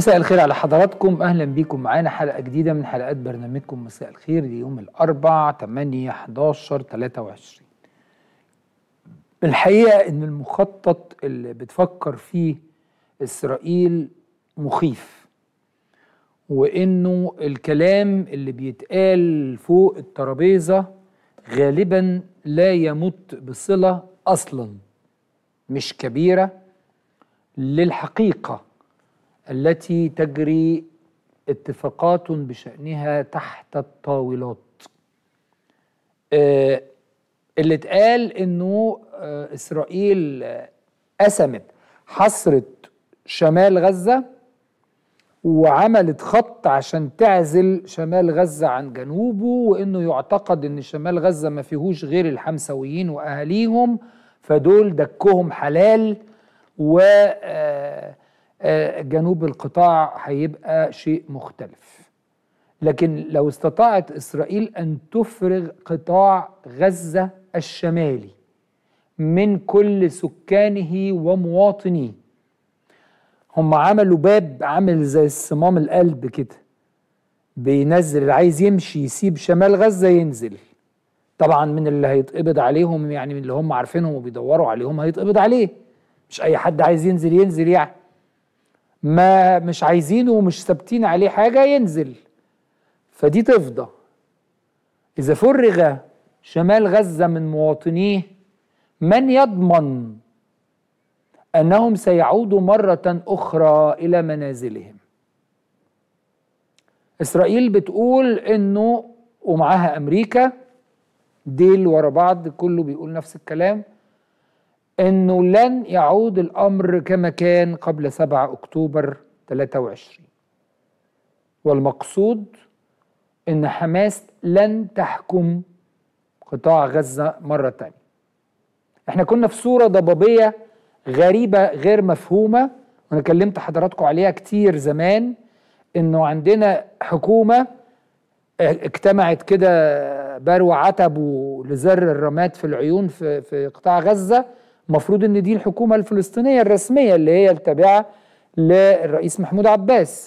مساء الخير على حضراتكم اهلا بيكم معانا حلقه جديده من حلقات برنامجكم مساء الخير ليوم الاربع 8 11 23 الحقيقه ان المخطط اللي بتفكر فيه اسرائيل مخيف وانه الكلام اللي بيتقال فوق الترابيزه غالبا لا يمت بصله اصلا مش كبيره للحقيقه التي تجري اتفاقات بشأنها تحت الطاولات آه اللي اتقال انه آه اسرائيل قسمت حصرت شمال غزة وعملت خط عشان تعزل شمال غزة عن جنوبه وانه يعتقد ان شمال غزة ما فيهوش غير الحمسويين واهاليهم فدول دكهم حلال و آه جنوب القطاع هيبقى شيء مختلف لكن لو استطاعت اسرائيل ان تفرغ قطاع غزه الشمالي من كل سكانه ومواطنيه هم عملوا باب عامل زي الصمام القلب كده بينزل اللي عايز يمشي يسيب شمال غزه ينزل طبعا من اللي هيتقبض عليهم يعني من اللي هم عارفينهم وبيدوروا عليهم هيتقبض عليه مش اي حد عايز ينزل ينزل يعني ما مش عايزينه ومش ثابتين عليه حاجه ينزل فدي تفضى اذا فرغ شمال غزه من مواطنيه من يضمن انهم سيعودوا مره اخرى الى منازلهم اسرائيل بتقول انه ومعاها امريكا ديل ورا بعض كله بيقول نفس الكلام انه لن يعود الامر كما كان قبل 7 اكتوبر 23 والمقصود ان حماس لن تحكم قطاع غزه مره تانية احنا كنا في صوره ضبابيه غريبه غير مفهومه وانا كلمت حضراتكم عليها كتير زمان انه عندنا حكومه اجتمعت كده برو عتب ولزر الرماد في العيون في في قطاع غزه المفروض ان دي الحكومه الفلسطينيه الرسميه اللي هي التابعه للرئيس محمود عباس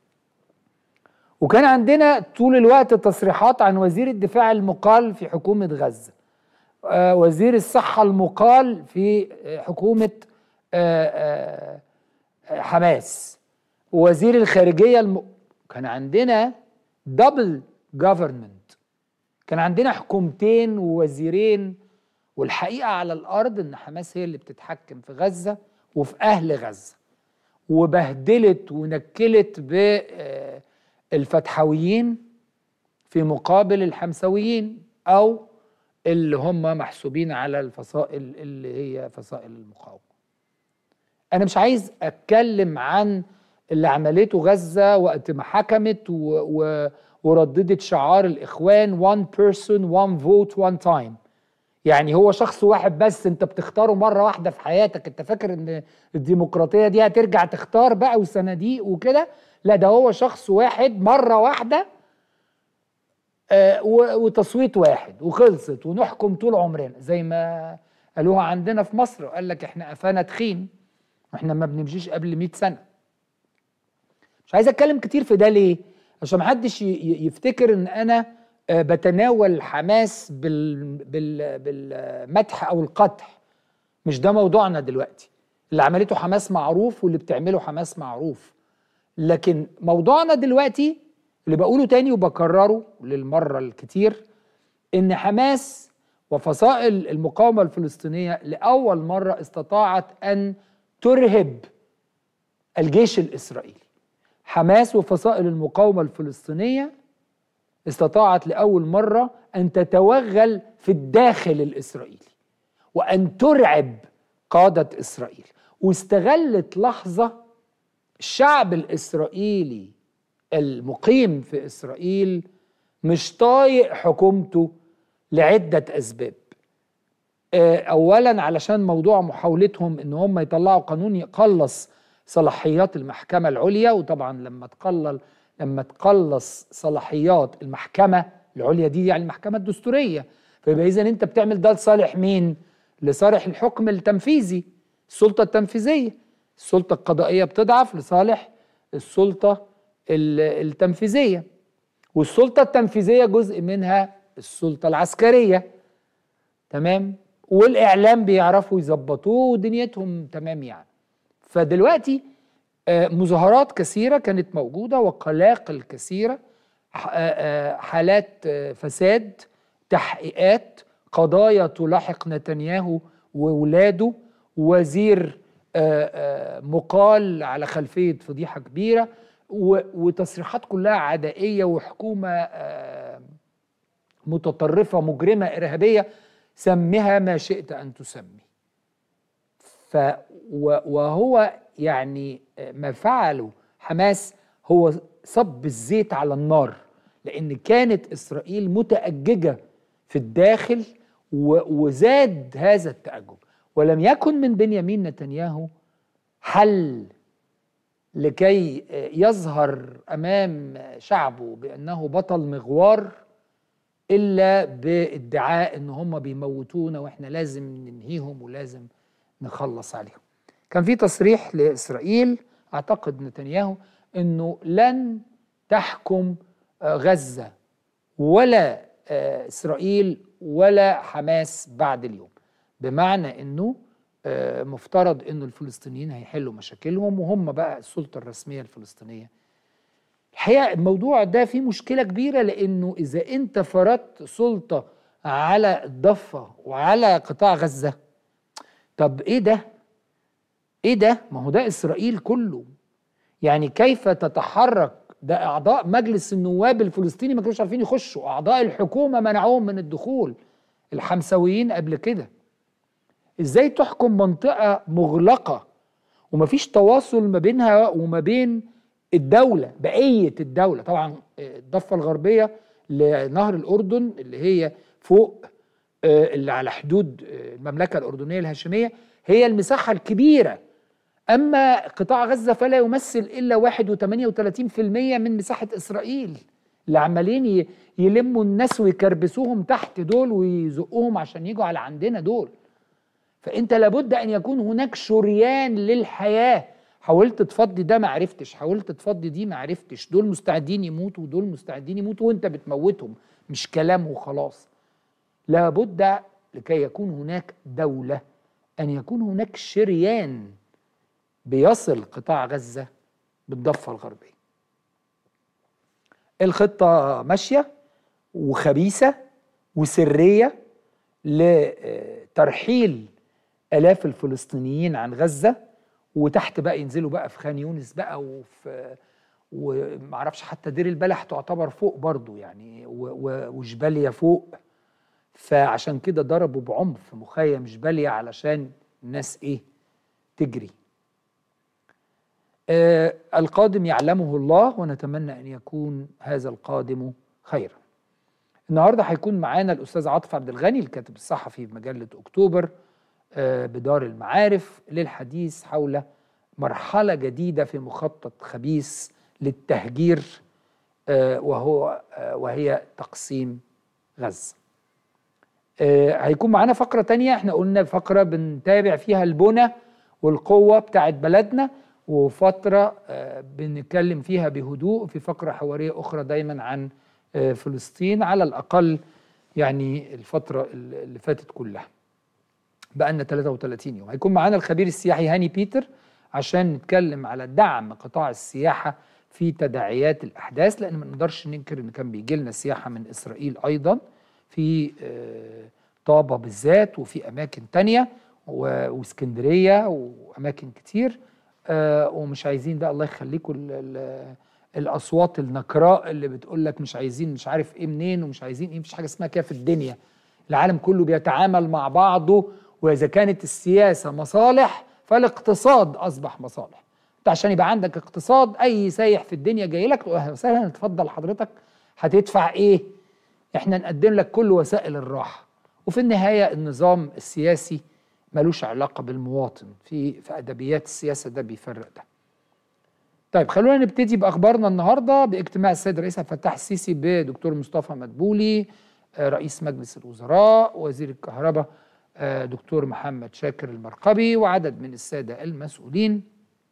وكان عندنا طول الوقت تصريحات عن وزير الدفاع المقال في حكومه غزه آه وزير الصحه المقال في حكومه آه آه حماس وزير الخارجيه الم... كان عندنا دبل جوفرمنت كان عندنا حكومتين ووزيرين والحقيقه على الارض ان حماس هي اللي بتتحكم في غزه وفي اهل غزه وبهدلت ونكلت بالفتحويين في مقابل الحمسويين او اللي هم محسوبين على الفصائل اللي هي فصائل المقاومه انا مش عايز اتكلم عن اللي عملته غزه وقت ما حكمت و... و... ورددت شعار الاخوان one person one vote one time يعني هو شخص واحد بس انت بتختاره مره واحده في حياتك انت فاكر ان الديمقراطيه دي هترجع تختار بقى وصناديق وكده لا ده هو شخص واحد مره واحده آه وتصويت واحد وخلصت ونحكم طول عمرنا زي ما قالوها عندنا في مصر قال لك احنا قفانا تخين واحنا ما بنمشيش قبل 100 سنه مش عايز اتكلم كتير في ده ليه عشان محدش يفتكر ان انا بتناول حماس بال بال بالمدح او القدح مش ده موضوعنا دلوقتي اللي عملته حماس معروف واللي بتعمله حماس معروف لكن موضوعنا دلوقتي اللي بقوله تاني وبكرره للمره الكتير ان حماس وفصائل المقاومه الفلسطينيه لاول مره استطاعت ان ترهب الجيش الاسرائيلي حماس وفصائل المقاومه الفلسطينيه استطاعت لاول مره ان تتوغل في الداخل الاسرائيلي وان ترعب قاده اسرائيل واستغلت لحظه الشعب الاسرائيلي المقيم في اسرائيل مش طايق حكومته لعده اسباب اولا علشان موضوع محاولتهم ان هم يطلعوا قانون يقلص صلاحيات المحكمه العليا وطبعا لما تقلل لما تقلص صلاحيات المحكمه العليا دي يعني المحكمه الدستوريه فيبقى اذا انت بتعمل ده لصالح مين؟ لصالح الحكم التنفيذي السلطه التنفيذيه السلطه القضائيه بتضعف لصالح السلطه التنفيذيه والسلطه التنفيذيه جزء منها السلطه العسكريه تمام والاعلام بيعرفوا يظبطوه ودنيتهم تمام يعني فدلوقتي آه، مظاهرات كثيره كانت موجوده وقلاقل كثيره آه، آه، حالات فساد تحقيقات قضايا تلاحق نتنياهو وولاده وزير مقال على خلفيه فضيحه كبيره وتصريحات كلها عدائيه وحكومه متطرفه مجرمه ارهابيه سمها ما شئت ان تسمي ف وهو يعني ما فعله حماس هو صب الزيت على النار لان كانت اسرائيل متاججه في الداخل وزاد هذا التاجج ولم يكن من بنيامين نتنياهو حل لكي يظهر امام شعبه بانه بطل مغوار الا بادعاء ان هم بيموتونا واحنا لازم ننهيهم ولازم نخلص عليهم كان في تصريح لاسرائيل اعتقد نتنياهو انه لن تحكم آه، غزه ولا آه، اسرائيل ولا حماس بعد اليوم بمعنى انه آه، مفترض انه الفلسطينيين هيحلوا مشاكلهم وهم بقى السلطه الرسميه الفلسطينيه الحقيقه الموضوع ده فيه مشكله كبيره لانه اذا انت فرضت سلطه على الضفه وعلى قطاع غزه طب ايه ده ايه ده ما هو ده اسرائيل كله يعني كيف تتحرك ده اعضاء مجلس النواب الفلسطيني ما كانوش عارفين يخشوا اعضاء الحكومه منعوهم من الدخول الحمساويين قبل كده ازاي تحكم منطقه مغلقه ومفيش تواصل ما بينها وما بين الدوله بقيه الدوله طبعا الضفه الغربيه لنهر الاردن اللي هي فوق آه، اللي على حدود آه، المملكه الاردنيه الهاشميه هي المساحه الكبيره اما قطاع غزه فلا يمثل الا 1.38% من مساحه اسرائيل اللي عمالين يلموا الناس ويكربسوهم تحت دول ويزقوهم عشان يجوا على عندنا دول فانت لابد ان يكون هناك شريان للحياه حاولت تفضي ده ما عرفتش حاولت تفضي دي ما عرفتش دول مستعدين يموتوا ودول مستعدين يموتوا وانت بتموتهم مش كلام وخلاص لابد لكي يكون هناك دوله ان يكون هناك شريان بيصل قطاع غزه بالضفه الغربيه الخطه ماشيه وخبيثه وسريه لترحيل الاف الفلسطينيين عن غزه وتحت بقى ينزلوا بقى في خان يونس بقى وفي ومعرفش حتى دير البلح تعتبر فوق برضو يعني وجباليا فوق فعشان كده ضربوا بعنف مخيم جباليا علشان الناس ايه تجري آه القادم يعلمه الله ونتمنى ان يكون هذا القادم خيرا النهارده هيكون معانا الاستاذ عاطف عبد الغني الكاتب الصحفي بمجله اكتوبر آه بدار المعارف للحديث حول مرحله جديده في مخطط خبيث للتهجير آه وهو آه وهي تقسيم غزه آه، هيكون معانا فقرة تانية احنا قلنا فقرة بنتابع فيها البنى والقوة بتاعت بلدنا وفترة آه، بنتكلم فيها بهدوء في فقرة حوارية أخرى دايما عن آه، فلسطين على الأقل يعني الفترة اللي فاتت كلها بقى لنا 33 يوم هيكون معانا الخبير السياحي هاني بيتر عشان نتكلم على دعم قطاع السياحة في تداعيات الأحداث لأن ما نقدرش ننكر إن كان بيجي لنا سياحة من إسرائيل أيضا في آه، طابة بالذات وفي أماكن تانية واسكندرية وأماكن كتير آه، ومش عايزين ده الله يخليكم الأصوات النكراء اللي بتقول لك مش عايزين مش عارف إيه منين ومش عايزين إيه مفيش حاجة اسمها كده في الدنيا العالم كله بيتعامل مع بعضه وإذا كانت السياسة مصالح فالاقتصاد أصبح مصالح انت عشان يبقى عندك اقتصاد اي سايح في الدنيا جاي لك اهلا وسهلا اتفضل حضرتك هتدفع ايه احنا نقدم لك كل وسائل الراحه وفي النهايه النظام السياسي ملوش علاقه بالمواطن في في ادبيات السياسه ده بيفرق ده طيب خلونا نبتدي باخبارنا النهارده باجتماع السيد الرئيس عبد الفتاح السيسي بدكتور مصطفى مدبولي آه، رئيس مجلس الوزراء وزير الكهرباء آه، دكتور محمد شاكر المرقبي وعدد من الساده المسؤولين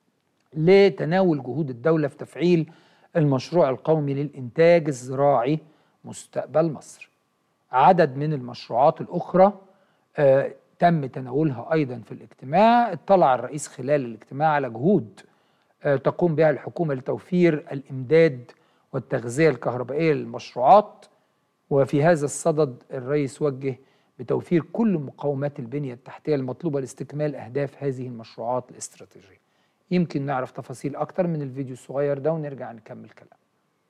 لتناول جهود الدولة في تفعيل المشروع القومي للإنتاج الزراعي مستقبل مصر عدد من المشروعات الأخرى آه تم تناولها أيضا في الاجتماع اطلع الرئيس خلال الاجتماع على جهود آه تقوم بها الحكومة لتوفير الإمداد والتغذية الكهربائية للمشروعات وفي هذا الصدد الرئيس وجه بتوفير كل مقومات البنية التحتية المطلوبة لاستكمال أهداف هذه المشروعات الاستراتيجية يمكن نعرف تفاصيل أكتر من الفيديو الصغير ده ونرجع نكمل كلام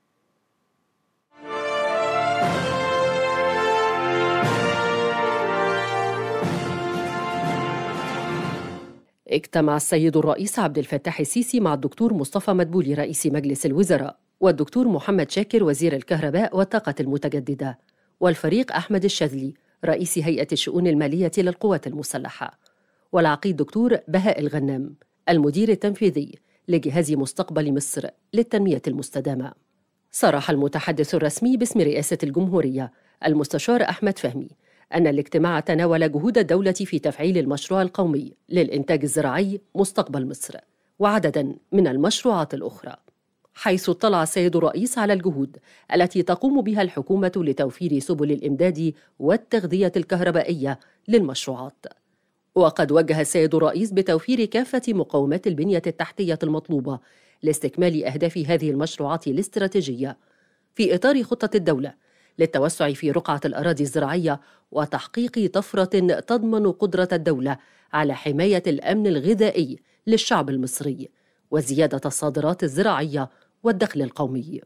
اجتمع السيد الرئيس عبد الفتاح السيسي مع الدكتور مصطفى مدبولي رئيس مجلس الوزراء والدكتور محمد شاكر وزير الكهرباء والطاقة المتجددة والفريق أحمد الشاذلي رئيس هيئة الشؤون المالية للقوات المسلحة والعقيد دكتور بهاء الغنام المدير التنفيذي لجهاز مستقبل مصر للتنمية المستدامة صرح المتحدث الرسمي باسم رئاسة الجمهورية المستشار أحمد فهمي أن الاجتماع تناول جهود الدولة في تفعيل المشروع القومي للإنتاج الزراعي مستقبل مصر وعددا من المشروعات الأخرى حيث اطلع السيد الرئيس على الجهود التي تقوم بها الحكومة لتوفير سبل الإمداد والتغذية الكهربائية للمشروعات وقد وجه السيد الرئيس بتوفير كافة مقومات البنية التحتية المطلوبة لاستكمال أهداف هذه المشروعات الاستراتيجية في إطار خطة الدولة للتوسع في رقعة الأراضي الزراعية وتحقيق طفرة تضمن قدرة الدولة على حماية الأمن الغذائي للشعب المصري وزيادة الصادرات الزراعية والدخل القومي.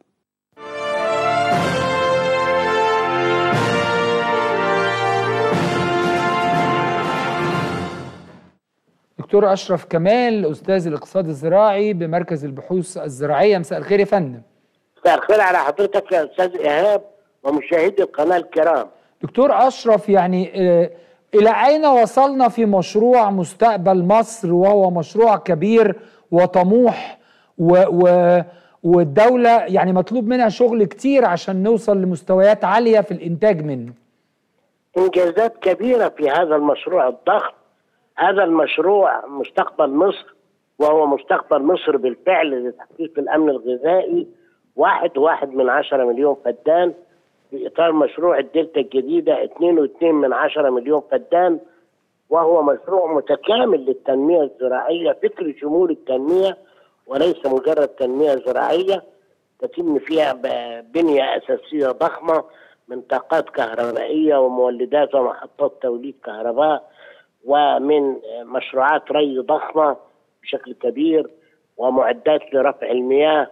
دكتور أشرف كمال أستاذ الاقتصاد الزراعي بمركز البحوث الزراعية مساء الخير يا فندم مساء الخير على حضرتك يا أستاذ إيهاب ومشاهدي القناة الكرام دكتور أشرف يعني آه إلى أين وصلنا في مشروع مستقبل مصر وهو مشروع كبير وطموح و و والدولة يعني مطلوب منها شغل كتير عشان نوصل لمستويات عالية في الإنتاج منه إنجازات كبيرة في هذا المشروع الضخم هذا المشروع مستقبل مصر وهو مستقبل مصر بالفعل لتحقيق الأمن الغذائي واحد واحد من عشرة مليون فدان في إطار مشروع الدلتا الجديدة اثنين واثنين من عشرة مليون فدان وهو مشروع متكامل للتنمية الزراعية فكر شمول التنمية وليس مجرد تنمية زراعية تتم فيها بنية أساسية ضخمة من طاقات كهربائية ومولدات ومحطات توليد كهرباء ومن مشروعات ري ضخمة بشكل كبير ومعدات لرفع المياه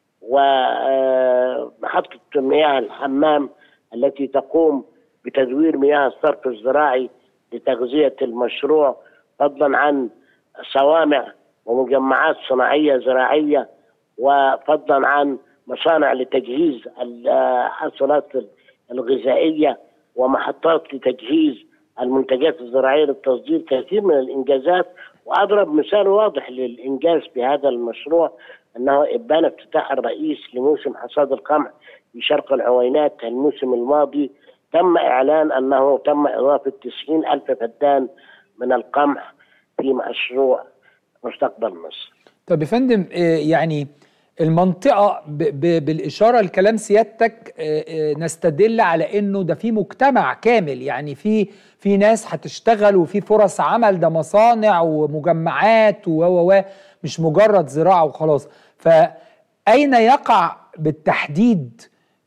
ومحطة مياه الحمام التي تقوم بتدوير مياه الصرف الزراعي لتغذية المشروع فضلا عن صوامع ومجمعات صناعية زراعية وفضلا عن مصانع لتجهيز الحاصلات الغذائية ومحطات لتجهيز المنتجات الزراعية للتصدير كثير من الإنجازات وأضرب مثال واضح للإنجاز في هذا المشروع أنه إبان افتتاح الرئيس لموسم حصاد القمح في شرق العوينات الموسم الماضي تم إعلان أنه تم إضافة 90 ألف فدان من القمح في مشروع مستقبل مصر طب يا فندم يعني المنطقة ب ب بالإشارة لكلام سيادتك نستدل على إنه ده في مجتمع كامل يعني في في ناس هتشتغل وفي فرص عمل ده مصانع ومجمعات و و مش مجرد زراعة وخلاص فأين يقع بالتحديد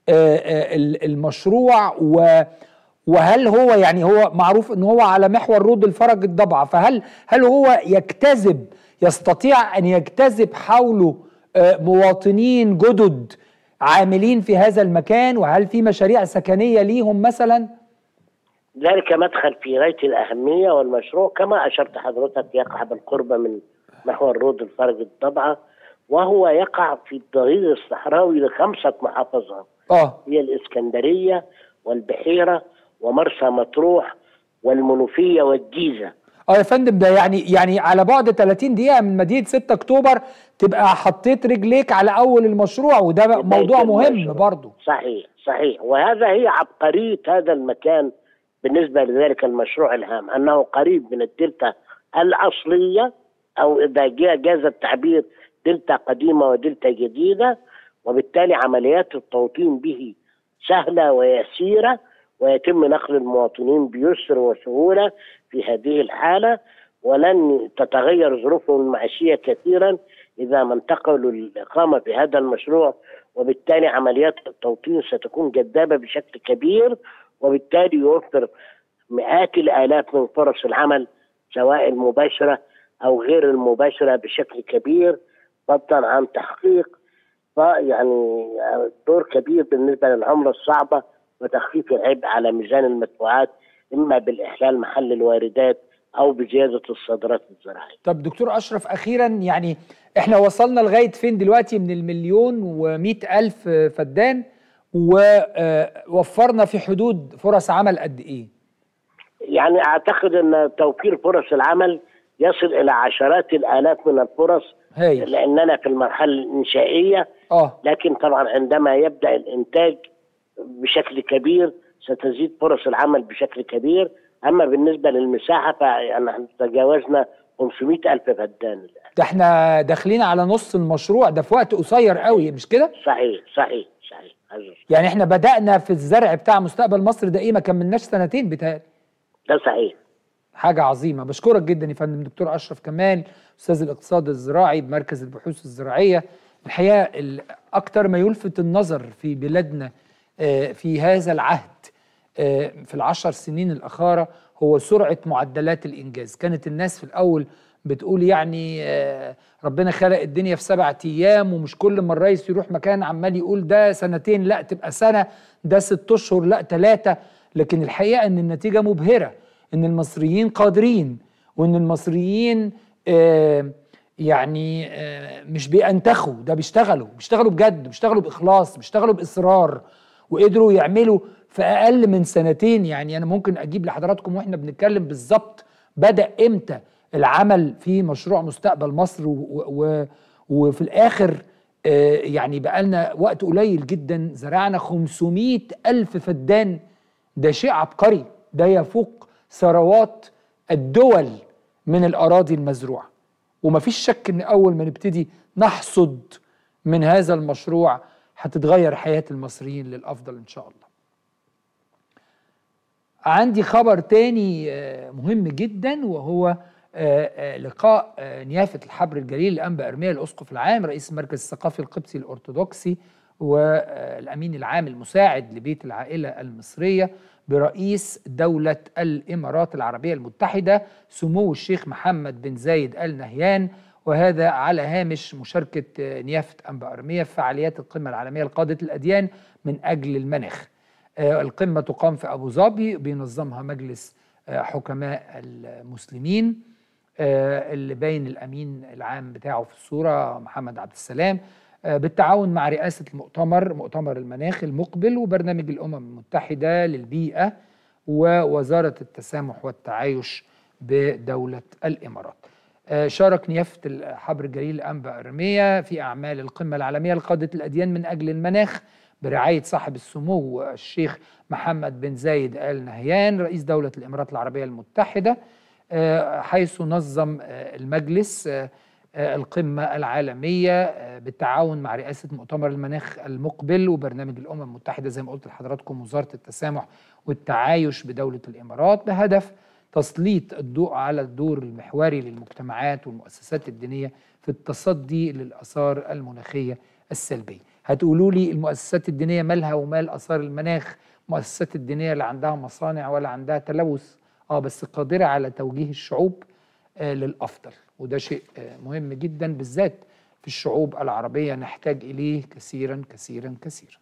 المشروع و وهل هو يعني هو معروف ان هو على محور رود الفرج الضبعه فهل هل هو يجتذب يستطيع ان يجتذب حوله مواطنين جدد عاملين في هذا المكان وهل في مشاريع سكنيه ليهم مثلا؟ ذلك مدخل في غايه الاهميه والمشروع كما اشرت حضرتك يقع بالقرب من محور رود الفرج الضبعه وهو يقع في الضرير الصحراوي لخمسه محافظات اه هي الاسكندريه والبحيره ومرسى مطروح والمنوفيه والجيزه اه يا فندم ده يعني يعني على بعد 30 دقيقه من مدينه 6 اكتوبر تبقى حطيت رجليك على اول المشروع وده موضوع مهم برضه صحيح صحيح وهذا هي عبقريه هذا المكان بالنسبه لذلك المشروع الهام انه قريب من الدلتا الاصليه او اذا جاز التعبير دلتا قديمة ودلتا جديدة وبالتالي عمليات التوطين به سهلة ويسيرة ويتم نقل المواطنين بيسر وسهولة في هذه الحالة ولن تتغير ظروفهم المعيشية كثيرا إذا ما انتقلوا للإقامة في هذا المشروع وبالتالي عمليات التوطين ستكون جذابة بشكل كبير وبالتالي يوفر مئات الآلاف من فرص العمل سواء المباشرة أو غير المباشرة بشكل كبير فضلا عن تحقيق يعني دور كبير بالنسبة للعملة الصعبة وتخفيف العبء على ميزان المدفوعات إما بالإحلال محل الواردات أو بزيادة الصادرات الزراعية طب دكتور أشرف أخيرا يعني إحنا وصلنا لغاية فين دلوقتي من المليون ومئة ألف فدان ووفرنا في حدود فرص عمل قد إيه؟ يعني أعتقد أن توفير فرص العمل يصل إلى عشرات الآلاف من الفرص هاي. لأننا في المرحلة الإنشائية آه لكن طبعا عندما يبدأ الإنتاج بشكل كبير ستزيد فرص العمل بشكل كبير أما بالنسبة للمساحة فنحن تجاوزنا 500 ألف فدان الآن ده احنا داخلين على نص المشروع ده في وقت قصير قوي مش كده؟ صحيح صحيح صحيح هذا يعني احنا بدأنا في الزرع بتاع مستقبل مصر ده ايه ما كملناش سنتين بتهيألي ده صحيح حاجة عظيمة بشكرك جدا يا فندم دكتور أشرف كمال أستاذ الاقتصاد الزراعي بمركز البحوث الزراعية الحقيقة ال- أكتر ما يلفت النظر في بلادنا آه، في هذا العهد آه، في العشر سنين الأخيرة هو سرعة معدلات الإنجاز كانت الناس في الأول بتقول يعني آه، ربنا خلق الدنيا في سبعة أيام ومش كل ما الرئيس يروح مكان عمال يقول ده سنتين لا تبقى سنة ده ست أشهر لا ثلاثة لكن الحقيقة أن النتيجة مبهرة أن المصريين قادرين وأن المصريين آه، يعني آه، مش بينتخوا ده بيشتغلوا بيشتغلوا بجد بيشتغلوا بإخلاص بيشتغلوا بإصرار وقدروا يعملوا في أقل من سنتين يعني أنا ممكن أجيب لحضراتكم وإحنا بنتكلم بالظبط بدأ إمتى العمل في مشروع مستقبل مصر و و وفي الآخر آه، يعني بقالنا وقت قليل جدا زرعنا 500 ألف فدان ده شيء عبقري ده يفوق ثروات الدول من الأراضي المزروعة ومفيش شك ان اول ما نبتدي نحصد من هذا المشروع هتتغير حياة المصريين للأفضل إن شاء الله عندي خبر تاني آه، مهم جدا وهو آه، آه، لقاء آه، نيافة الحبر الجليل الأنبا أرميا الأسقف العام رئيس المركز الثقافي القبطي الأرثوذكسي والأمين العام المساعد لبيت العائلة المصرية برئيس دولة الإمارات العربية المتحدة سمو الشيخ محمد بن زايد آل نهيان وهذا على هامش مشاركة آه، نيافة أنبا أرميا في فعاليات القمة العالمية لقادة الأديان من أجل المناخ آه، القمة تقام في أبو ظبي بينظمها مجلس آه، حكماء المسلمين آه، اللي باين الأمين العام بتاعه في الصورة محمد عبد السلام آه، بالتعاون مع رئاسة المؤتمر مؤتمر المناخ المقبل وبرنامج الأمم المتحدة للبيئة ووزارة التسامح والتعايش بدولة الإمارات آه، شارك نيافة الحبر الجليل أنبا أرميا في أعمال القمة العالمية لقادة الأديان من أجل المناخ برعاية صاحب السمو الشيخ محمد بن زايد آل نهيان رئيس دولة الإمارات العربية المتحدة آه، حيث نظم آه، المجلس آه، آه، القمة العالمية آه، بالتعاون مع رئاسة مؤتمر المناخ المقبل وبرنامج الأمم المتحدة زي ما قلت لحضراتكم وزارة التسامح والتعايش بدولة الإمارات بهدف تسليط الضوء على الدور المحوري للمجتمعات والمؤسسات الدينية في التصدي للآثار المناخية السلبية هتقولوا لي المؤسسات الدينية مالها ومال آثار المناخ المؤسسات الدينية لا عندها مصانع ولا عندها تلوث اه بس قادرة على توجيه الشعوب آه للأفضل وده شيء آه مهم جدا بالذات في الشعوب العربية نحتاج إليه كثيرا كثيرا كثيرا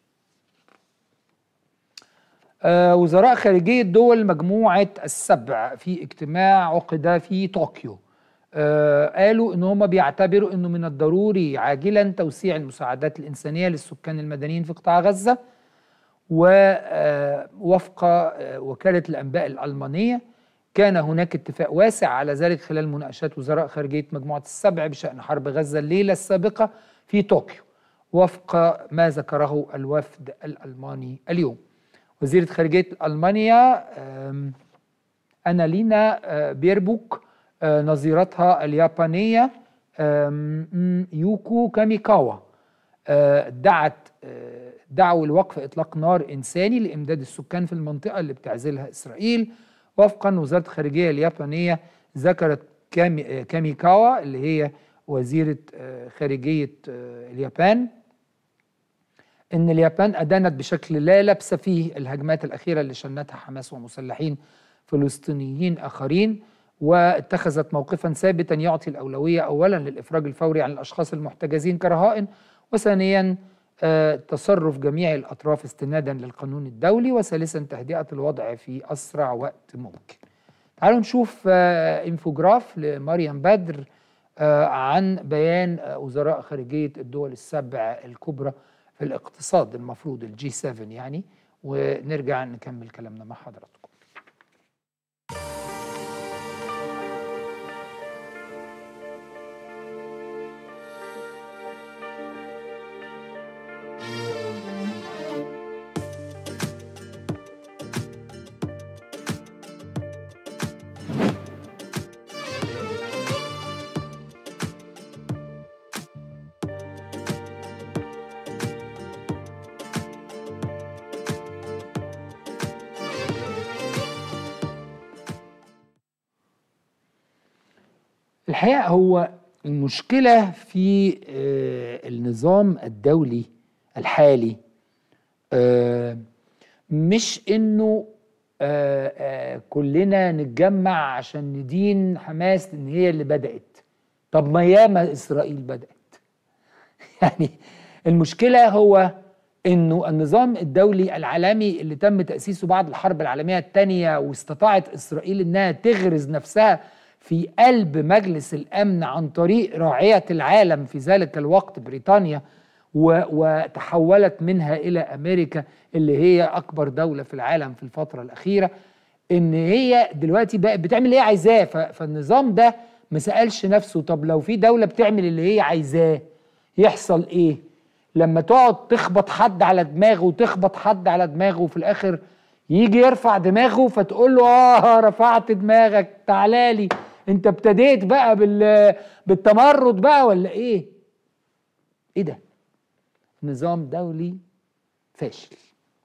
آه وزراء خارجية دول مجموعة السبع في اجتماع عقد في طوكيو آه قالوا ان هم بيعتبروا انه من الضروري عاجلا توسيع المساعدات الانسانيه للسكان المدنيين في قطاع غزه ووفق وكاله الانباء الالمانيه كان هناك اتفاق واسع على ذلك خلال مناقشات وزراء خارجيه مجموعه السبع بشان حرب غزه الليله السابقه في طوكيو وفق ما ذكره الوفد الالماني اليوم وزيره خارجيه المانيا آم، أنالينا آه، بيربوك آه، نظيرتها اليابانية آم، يوكو كاميكاوا آه، دعت آه، دعوا لوقف اطلاق نار انساني لامداد السكان في المنطقه اللي بتعزلها اسرائيل وفقا وزاره الخارجيه اليابانيه ذكرت كامي آه، كاميكاوا اللي هي وزيره آه، خارجيه آه، اليابان ان اليابان ادانت بشكل لا لبس فيه الهجمات الاخيره اللي شنتها حماس ومسلحين فلسطينيين اخرين واتخذت موقفا ثابتا يعطي الاولويه اولا للافراج الفوري عن الاشخاص المحتجزين كرهائن وثانيا آه، تصرف جميع الاطراف استنادا للقانون الدولي وثالثا تهدئه الوضع في اسرع وقت ممكن. تعالوا نشوف آه، انفوجراف لمريم بدر آه، عن بيان آه، وزراء خارجيه الدول السبع الكبرى في الاقتصاد المفروض الجي 7 يعني ونرجع نكمل كلامنا مع حضراتكم. الحقيقه هو المشكله في آه، النظام الدولي الحالي آه، مش انه آه، آه، كلنا نتجمع عشان ندين حماس ان هي اللي بدات طب ما ياما اسرائيل بدات يعني المشكله هو انه النظام الدولي العالمي اللي تم تاسيسه بعد الحرب العالميه الثانيه واستطاعت اسرائيل انها تغرز نفسها في قلب مجلس الامن عن طريق راعيه العالم في ذلك الوقت بريطانيا و- وتحولت منها الى امريكا اللي هي اكبر دوله في العالم في الفتره الاخيره ان هي دلوقتي بقت بتعمل اللي هي عايزاه ف- فالنظام ده ما سالش نفسه طب لو في دوله بتعمل اللي هي عايزاه يحصل ايه لما تقعد تخبط حد على دماغه وتخبط حد على دماغه وفي الاخر يجي يرفع دماغه فتقول له اه رفعت دماغك تعالى لي انت ابتديت بقى بال بالتمرد بقى ولا ايه ايه ده نظام دولي فاشل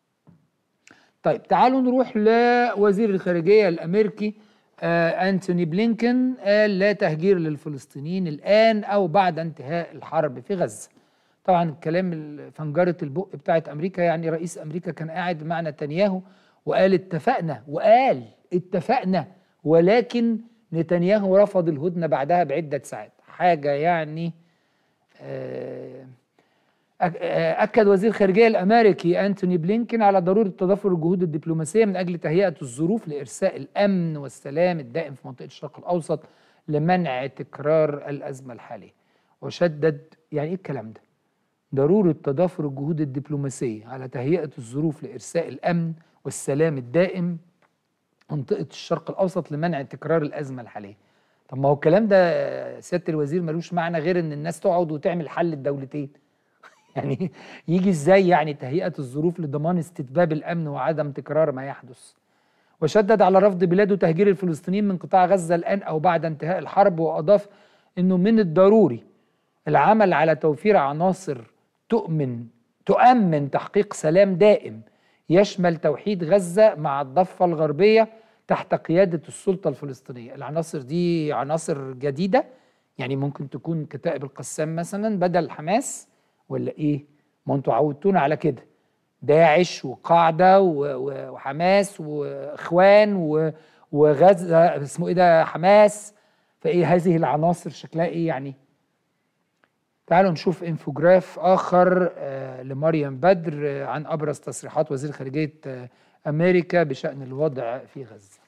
طيب تعالوا نروح لوزير الخارجيه الامريكي آه انتوني بلينكن قال لا تهجير للفلسطينيين الان او بعد انتهاء الحرب في غزه طبعا الكلام ال- فنجره البق بتاعت امريكا يعني رئيس امريكا كان قاعد مع نتنياهو وقال اتفقنا وقال اتفقنا ولكن نتنياهو رفض الهدنه بعدها بعده ساعات حاجه يعني آه أك- آه، أكد وزير الخارجية الأمريكي أنتوني بلينكين على ضرورة تضافر الجهود الدبلوماسية من أجل تهيئة الظروف لإرساء الأمن والسلام الدائم في منطقة الشرق الأوسط لمنع تكرار الأزمة الحالية وشدد يعني إيه الكلام ده؟ ضرورة تضافر الجهود الدبلوماسية على تهيئة الظروف لإرساء الأمن والسلام الدائم منطقة الشرق الأوسط لمنع تكرار الأزمة الحالية طب ما هو الكلام ده آه، سيادة الوزير ملوش معنى غير إن الناس تقعد وتعمل حل الدولتين يعني يجي ازاي يعني تهيئة الظروف لضمان استتباب الأمن وعدم تكرار ما يحدث وشدد على رفض بلاده تهجير الفلسطينيين من قطاع غزة الآن أو بعد انتهاء الحرب وأضاف أنه من الضروري العمل على توفير عناصر تؤمن تؤمن تحقيق سلام دائم يشمل توحيد غزة مع الضفة الغربية تحت قيادة السلطة الفلسطينية العناصر دي عناصر جديدة يعني ممكن تكون كتائب القسام مثلا بدل حماس ولا ايه ما انتوا عودتونا على كده داعش وقاعدة و- و- وحماس واخوان و- وغزة اسمه ايه ده حماس فايه هذه العناصر شكلها ايه يعني تعالوا نشوف انفوجراف اخر آه لمريم بدر آه عن ابرز تصريحات وزير خارجيه آه امريكا بشان الوضع في غزه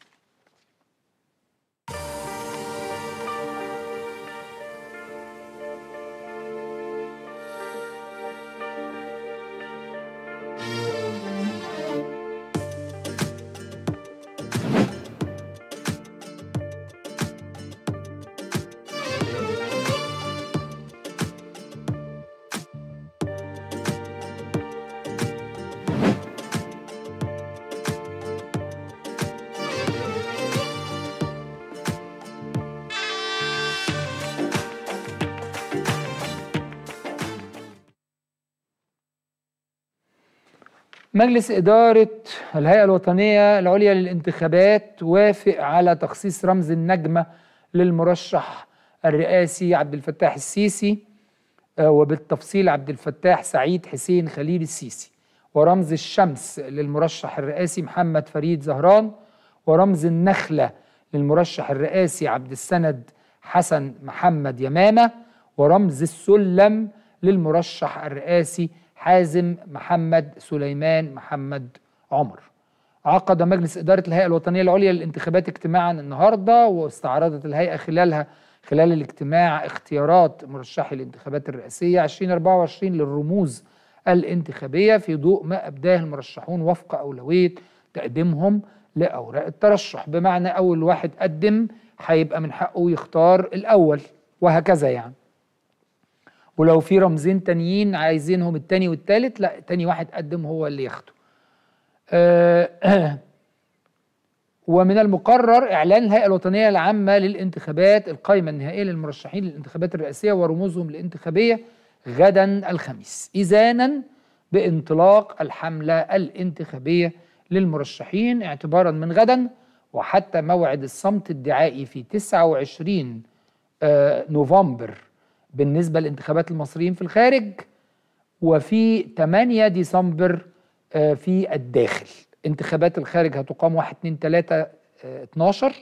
مجلس إدارة الهيئة الوطنية العليا للانتخابات وافق على تخصيص رمز النجمة للمرشح الرئاسي عبد الفتاح السيسي آه، وبالتفصيل عبد الفتاح سعيد حسين خليل السيسي ورمز الشمس للمرشح الرئاسي محمد فريد زهران ورمز النخلة للمرشح الرئاسي عبد السند حسن محمد يمامة ورمز السلم للمرشح الرئاسي حازم محمد سليمان محمد عمر عقد مجلس إدارة الهيئة الوطنية العليا للانتخابات اجتماعا النهاردة واستعرضت الهيئة خلالها خلال الاجتماع اختيارات مرشحي الانتخابات الرئاسية 2024 للرموز الانتخابية في ضوء ما أبداه المرشحون وفق أولوية تقديمهم لأوراق الترشح بمعنى أول واحد قدم هيبقى من حقه يختار الأول وهكذا يعني ولو في رمزين تانيين عايزينهم التاني والتالت لا تاني واحد قدم هو اللي ياخده آه، ومن المقرر إعلان الهيئة الوطنية العامة للانتخابات القائمة النهائية للمرشحين للانتخابات الرئاسية ورموزهم الانتخابية غدا الخميس إذانا بانطلاق الحملة الانتخابية للمرشحين اعتبارا من غدا وحتى موعد الصمت الدعائي في 29 آه، نوفمبر بالنسبة لانتخابات المصريين في الخارج وفي 8 ديسمبر آه، في الداخل انتخابات الخارج هتقام 1 2 3 12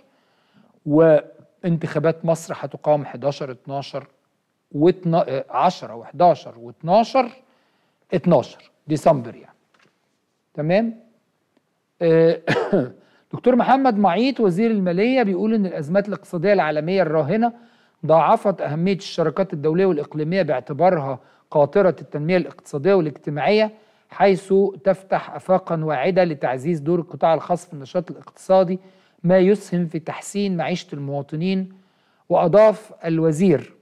وانتخابات مصر هتقام 11 12 و 10 و11 و12 12 ديسمبر يعني تمام آه، دكتور محمد معيط وزير المالية بيقول إن الأزمات الاقتصادية العالمية الراهنة ضاعفت أهمية الشراكات الدولية والإقليمية باعتبارها قاطرة التنمية الاقتصادية والاجتماعية حيث تفتح آفاقا واعدة لتعزيز دور القطاع الخاص في النشاط الاقتصادي ما يسهم في تحسين معيشة المواطنين وأضاف الوزير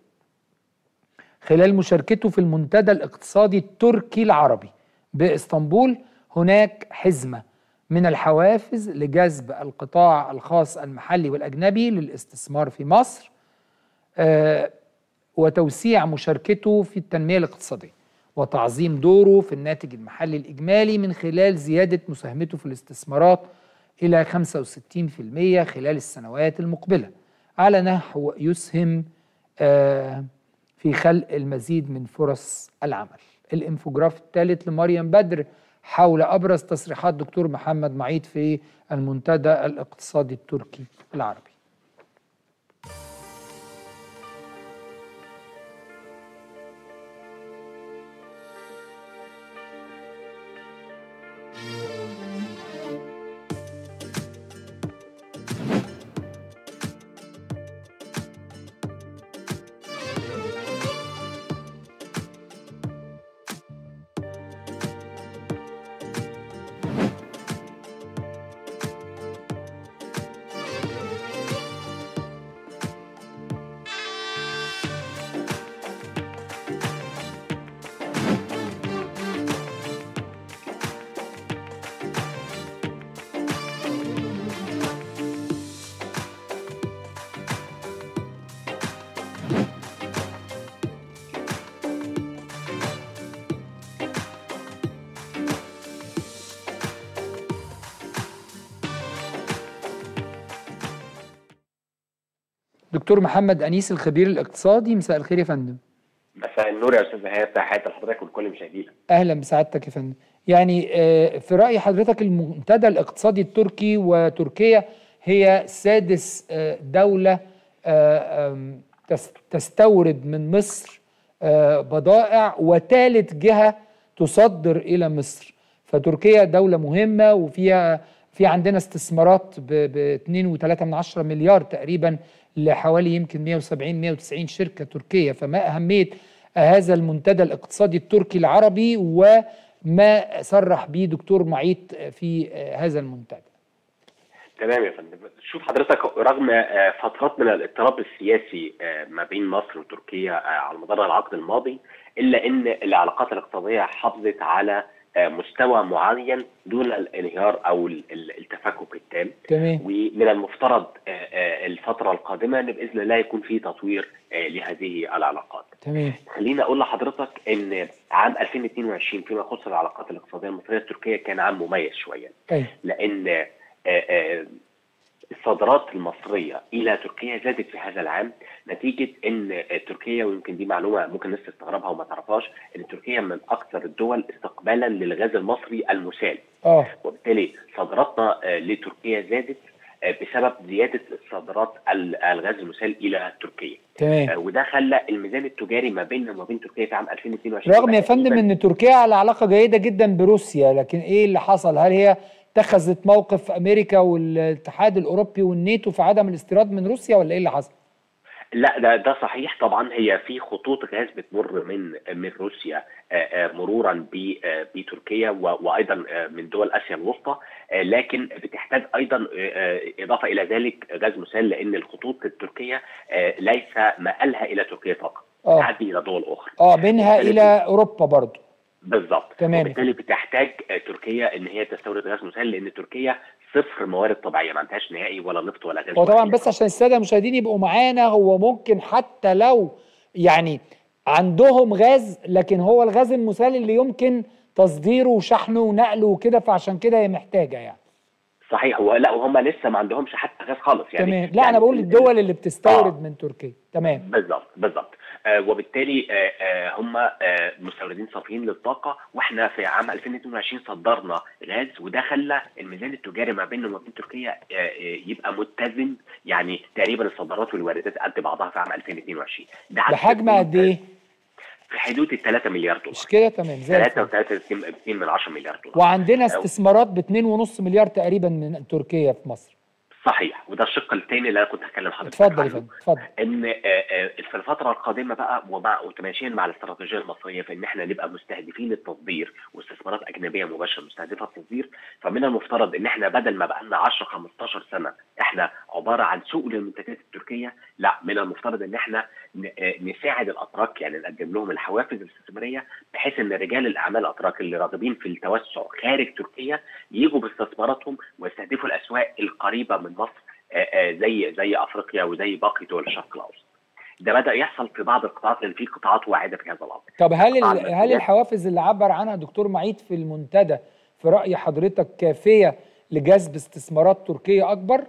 خلال مشاركته في المنتدى الاقتصادي التركي العربي باسطنبول هناك حزمة من الحوافز لجذب القطاع الخاص المحلي والأجنبي للاستثمار في مصر آه، وتوسيع مشاركته في التنمية الاقتصادية وتعظيم دوره في الناتج المحلي الإجمالي من خلال زيادة مساهمته في الاستثمارات إلى 65% خلال السنوات المقبلة على نحو يسهم آه، في خلق المزيد من فرص العمل الانفوجراف الثالث لمريم بدر حول أبرز تصريحات دكتور محمد معيد في المنتدى الاقتصادي التركي العربي دكتور محمد أنيس الخبير الاقتصادي مساء الخير يا فندم مساء النور يا استاذ ايهاب تحياتي لحضرتك ولكل مشاهدينا أهلا بسعادتك يا فندم يعني آه، في رأي حضرتك المنتدى الاقتصادي التركي وتركيا هي سادس آه، دولة آه، آم، تس- تستورد من مصر آه، بضائع وثالث جهة تصدر إلى مصر فتركيا دولة مهمة وفيها في عندنا استثمارات ب 2.3 من عشرة مليار تقريبا لحوالي يمكن 170 190 شركة تركية فما أهمية هذا المنتدى الاقتصادي التركي العربي وما صرح به دكتور معيط في هذا المنتدى تمام يا فندم شوف حضرتك رغم آه، فترات من الاضطراب السياسي آه، ما بين مصر وتركيا آه، على مدار العقد الماضي الا ان العلاقات الاقتصاديه حافظت على آه، مستوى معين دون الانهيار او ال- ال- التفكك التام تمام ومن المفترض آه، آه، الفتره القادمه ان باذن الله يكون في تطوير آه، لهذه العلاقات تمام خليني اقول لحضرتك ان عام 2022 فيما يخص العلاقات الاقتصاديه المصريه التركيه كان عام مميز شويه ايوه لان آه، آه، الصادرات المصريه الى تركيا زادت في هذا العام نتيجه ان آه، تركيا ويمكن دي معلومه ممكن الناس تستغربها وما تعرفهاش ان تركيا من اكثر الدول استقبالا للغاز المصري المسال اه وبالتالي صادراتنا آه، لتركيا زادت آه، بسبب زياده صادرات ال- الغاز المسال الى تركيا تمام آه، وده خلى الميزان التجاري ما بيننا وما بين تركيا في عام 2022 رغم يا بقى فندم تقريباً ان تركيا على علاقه جيده جدا بروسيا لكن ايه اللي حصل هل هي اتخذت موقف امريكا والاتحاد الاوروبي والناتو في عدم الاستيراد من روسيا ولا ايه اللي حصل لا ده ده صحيح طبعا هي في خطوط غاز بتمر من من روسيا آه، آه، مرورا ب- آه، بتركيا و- وايضا آه، من دول اسيا الوسطى آه، لكن بتحتاج ايضا آه، آه، اضافه الى ذلك غاز مسال لان الخطوط التركيه آه، ليس مآلها الى تركيا فقط اه تعدي الى دول اخرى اه منها وبالتالي الى اوروبا برضو بالظبط تمام. وبالتالي بتحتاج آه، تركيا ان هي تستورد غاز مسال لان تركيا صفر موارد طبيعيه ما عندهاش نهائي ولا نفط ولا غاز هو طبعا ولا بس عشان الساده المشاهدين يبقوا معانا هو ممكن حتى لو يعني عندهم غاز لكن هو الغاز المسال اللي يمكن تصديره وشحنه ونقله وكده فعشان كده هي محتاجه يعني صحيح هو لا وهم لسه ما عندهمش حتى غاز خالص يعني تمام لا يعني انا بقول ال- الدول اللي بتستورد آه. من تركيا تمام بالظبط بالظبط آه وبالتالي آه آه هم آه مستوردين صافيين للطاقه واحنا في عام 2022 صدرنا غاز وده خلى الميزان التجاري ما بيننا وما بين تركيا آه آه يبقى متزن يعني تقريبا الصادرات والواردات قد بعضها في عام 2022 ده عدد بحجم قد ايه في حدود ال 3 مليار دولار مش كده تمام زي 3 الفل. و3 2 من 10 مليار دولار وعندنا استثمارات ب 2.5 مليار تقريبا من تركيا في مصر صحيح وده الشق الثاني اللي انا كنت هكلم حضرتك اتفضل يا عنه. فندم اتفضل ان آه، آه، في الفتره القادمه بقى ومع وتماشيا مع الاستراتيجيه المصريه في ان احنا نبقى مستهدفين التصدير واستثمارات اجنبيه مباشره مستهدفه التصدير فمن المفترض ان احنا بدل ما بقى لنا 10 15 سنه احنا عباره عن سوق للمنتجات التركيه لا من المفترض ان احنا ن- آه، نساعد الاتراك يعني نقدم لهم الحوافز الاستثماريه بحيث ان رجال الاعمال الاتراك اللي راغبين في التوسع خارج تركيا يجوا باستثماراتهم ويستهدفوا الاسواق القريبه من مصر آه، آه، زي زي افريقيا وزي باقي دول الشرق الاوسط. ده بدا يحصل في بعض القطاعات لان في قطاعات واعده في هذا الامر. طب هل ال- طبعاً هل المسؤوليات- الحوافز اللي عبر عنها دكتور معيد في المنتدى في راي حضرتك كافيه لجذب استثمارات تركيه اكبر؟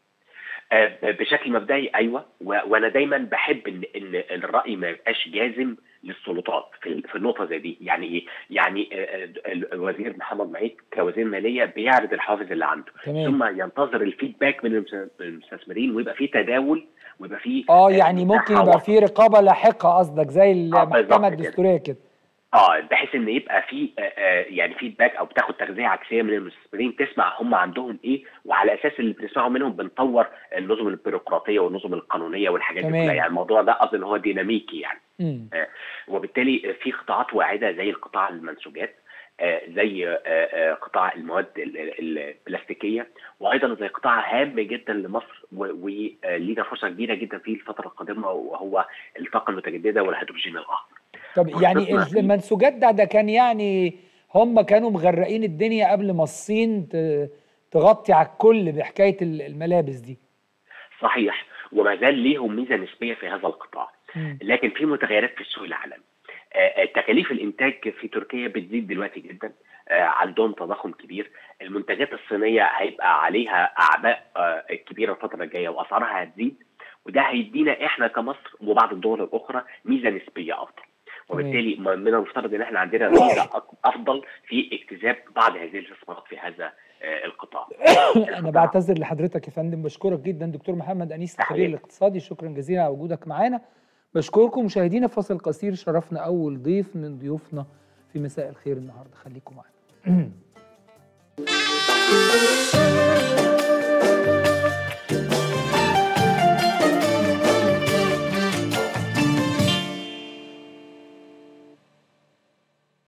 آه، بشكل مبدئي ايوه و- وانا دايما بحب ان ان الراي ما يبقاش جازم للسلطات في في النقطه زي دي يعني ايه؟ يعني آه، آه، الوزير محمد معيد كوزير ماليه بيعرض الحوافز اللي عنده تمام ثم ينتظر الفيدباك من المس- المستثمرين ويبقى في تداول ويبقى في اه يعني مساحة ممكن يبقى وسط. في رقابه لاحقه قصدك زي بالظبط المحكمه كده. الدستوريه كده اه بحيث ان يبقى في آه، آه، يعني فيدباك او بتاخد تغذيه عكسيه من المستثمرين تسمع هم عندهم ايه وعلى اساس اللي بنسمعه منهم بنطور النظم البيروقراطيه والنظم القانونيه والحاجات دي تمام. كلها يعني الموضوع ده اظن هو ديناميكي يعني مم. وبالتالي في قطاعات واعده زي القطاع المنسوجات آه، زي آه، آه، قطاع المواد ال- ال- البلاستيكيه وايضا زي قطاع هام جدا لمصر ولينا فرصه كبيره جدا في الفتره القادمه وهو الطاقه المتجدده والهيدروجين الاخضر. طب يعني خطتنا فيه. المنسوجات ده ده كان يعني هم كانوا مغرقين الدنيا قبل ما الصين ت- تغطي على الكل بحكايه ال- الملابس دي صحيح وما زال ليهم ميزه نسبيه في هذا القطاع مم. لكن في متغيرات في السوق العالمي آه، آه، تكاليف الانتاج في تركيا بتزيد دلوقتي جدا آه، عندهم تضخم كبير المنتجات الصينيه هيبقى عليها اعباء آه، كبيره الفتره الجايه واسعارها هتزيد وده هيدينا احنا كمصر وبعض الدول الاخرى ميزه نسبيه افضل وبالتالي م- من المفترض ان احنا عندنا ميزه أك- افضل في اجتذاب بعض هذه الاستثمارات في هذا آه، القطاع انا بعتذر لحضرتك يا فندم بشكرك جدا دكتور محمد انيس الخبير تحياتي. الاقتصادي شكرا جزيلا على وجودك معانا بشكركم مشاهدينا فاصل قصير شرفنا اول ضيف من ضيوفنا في مساء الخير النهارده خليكم معانا